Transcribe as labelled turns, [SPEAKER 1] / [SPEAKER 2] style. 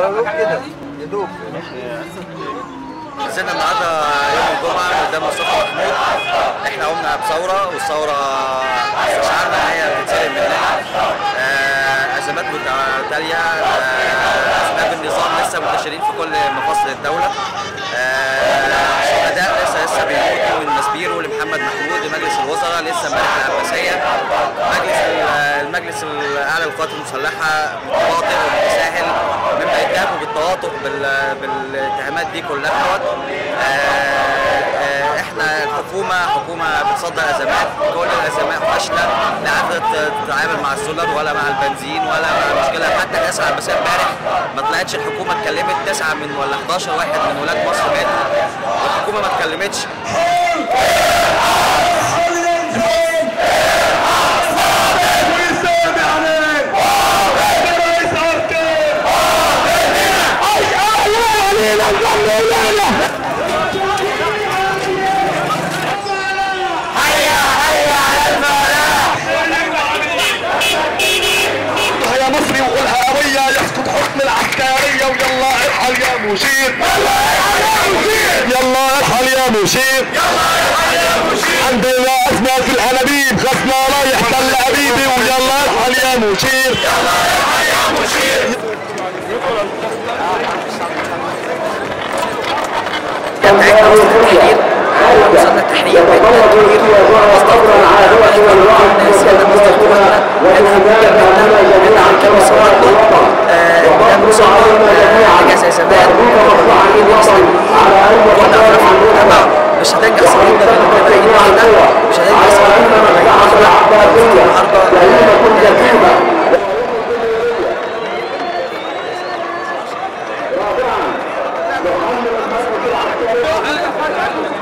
[SPEAKER 1] دوب كده يا دوب
[SPEAKER 2] نزلنا النهارده يوم الجمعه قدام مصطفى محمود احنا قمنا بثوره والثوره استشعرنا ان هي بتتسلم مننا آه، ازمات متتاليه آه، اسباب النظام لسه منتشرين في كل مفاصل الدوله آه، شهداء لسه لسه بيموتوا من مسبيرو لمحمد محمود لمجلس الوزراء لسه امبارح العباسيه مجلس ال- المجلس الاعلى للقوات المسلحه متواطئ ومتساهل مما يتهموا بالتواطؤ بال- بالاتهامات دي كلها آه، آه، احنا الحكومه حكومه بتصدر ازمات كل الازمات فاشله لا عارفه تتعامل مع السولر ولا مع البنزين ولا مع المشكله حتى الرئاسه العباسيه امبارح ما طلعتش الحكومه اتكلمت تسعه من ولا 11 واحد من ولاد مصر ماتوا والحكومه ما اتكلمتش
[SPEAKER 3] يا مصري وقولها قوية يسقط حكم العسكرية ويلا ارحل يا مشير يلا ارحل يا مشير يلا ارحل يا مشير عندنا أزمة في الأنابيب غصنا رايح تل أبيبي ويلا ارحل يا مشير
[SPEAKER 2] بتاعتنا وسط التحرير وصلنا التحرير بقينا التحرير مصدر سيادة مصدر قوتنا احنا كملنا احنا عن كم صورنا قدام مصور اجازة زمان كنا في المجتمع مش هتنجح صعيدنا بالملايين واحدة مش هتنجح صعيدنا بالملايين واحدة النهارده
[SPEAKER 3] يا